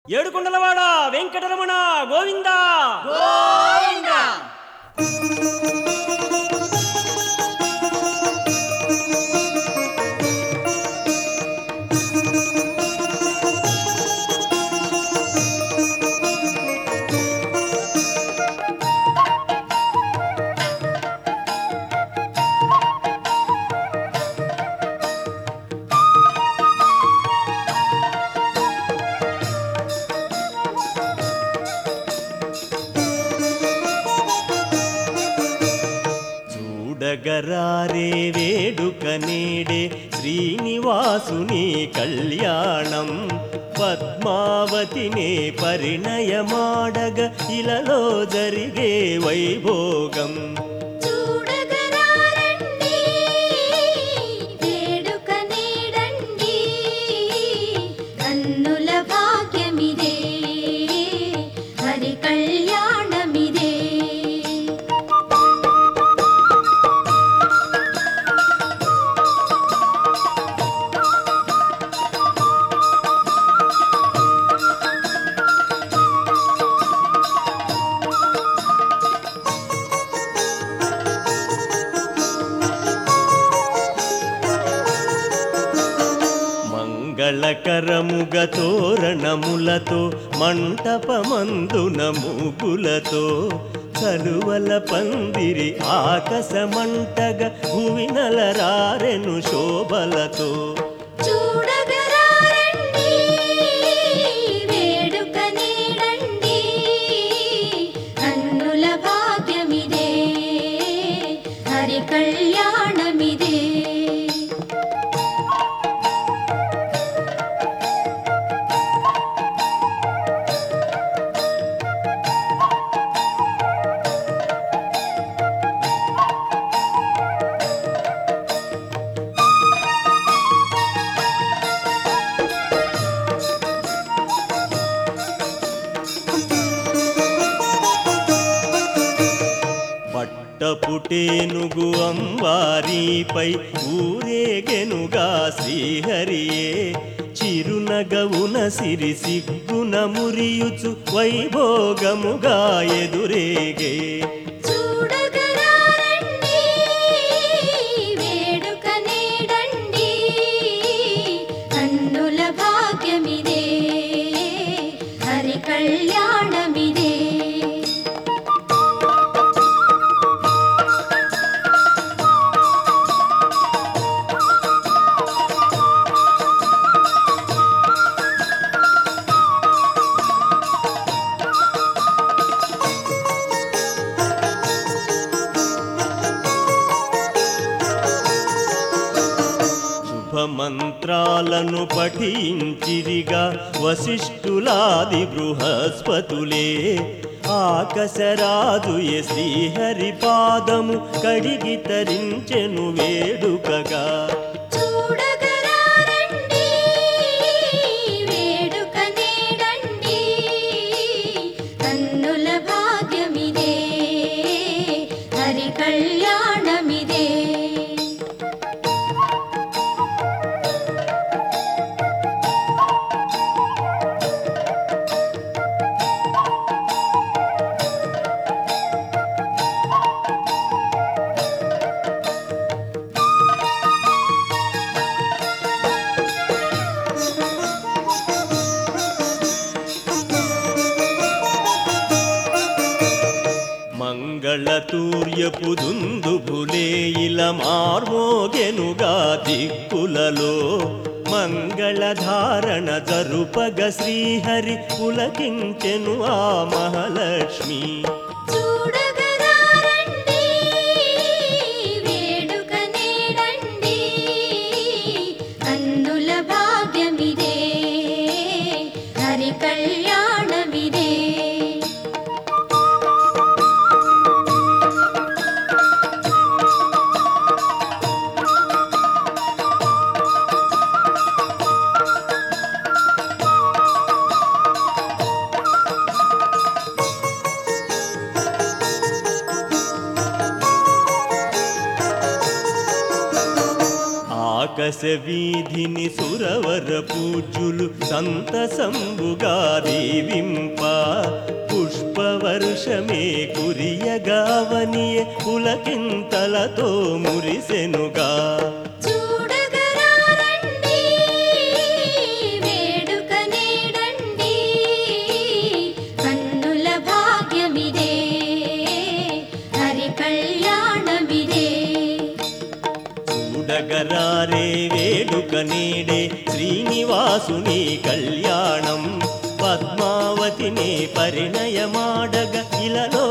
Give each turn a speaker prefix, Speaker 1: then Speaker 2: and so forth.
Speaker 1: ఏడుకొండలవాడ వెంకటరమణ గోవింద చూడగరారే వేడుక నేడే శ్రీనివాసుని కళ్యాణం పద్మావతినే పరిణయమాడగ ఇలలో జరిగే వైభోగం
Speaker 2: చూడగరారండి వేడుక నీడండి కన్నుల భాగ్యమిదే హరి కళ్యాణమిదే
Speaker 1: మంగళకరముగ తోరణములతో మంటపమందున మూగులతో చలువల పందిరి ఆకాశమంటగ భువినల రారెను శోభలతో
Speaker 2: చూడగరారండి వేడుక నీడండి కన్నుల భాగ్యమిదే హరి కళ్యాణమిదే
Speaker 1: పట్టపుటేనుగు అంబారీపై ఊరేగెనుగా శ్రీహరియే చిరునగవున సిరి సిగ్గున మురియుచు వైభోగముగా ఎదురేగే
Speaker 2: చూడగరారండి వేడుక నీడండి కన్నుల భాగ్యమిదే హరి కళ్యాణమిదే
Speaker 1: శుభమంత్రాలను పఠించిరిగా వశిష్ఠులాది బృహస్పతులే ఆకశరాజుయ శ్రీహరి పాదము కడిగి తరించెను వేడుకగా
Speaker 2: చూడగరారండి వేడుక నీడండి కన్నుల భాగ్యమిదే హరి కళ్యాణమిదే
Speaker 1: మంగళతూర్యపు దుందుభులే ఇలా మార్మోగెనుగా దిక్కులలో మంగళధారణ జరుపగ శ్రీహరి పులకించెను ఆ మహాలక్ష్మి
Speaker 2: చూడగరారండి వేడుక నీడండి కన్నుల భాగ్యమిదే హరి కళ్యాణమిదే
Speaker 1: ద్వాదశ వీధిని సురవర పూజ్యులు సంతసంబుగా దీవింప పుష్పవర్షమే కురియగావనియ పులకింతలతో మురిసెనుగా
Speaker 2: చూడగరారండి వేడుక నేడండి కన్నుల భాగ్యమిదే హరి కళ్యాణమిదే
Speaker 1: చూడగరారే వేడుక నేడే శ్రీనివాసుని కళ్యాణం పద్మావతిని పరిణయమాడగ ఇలలో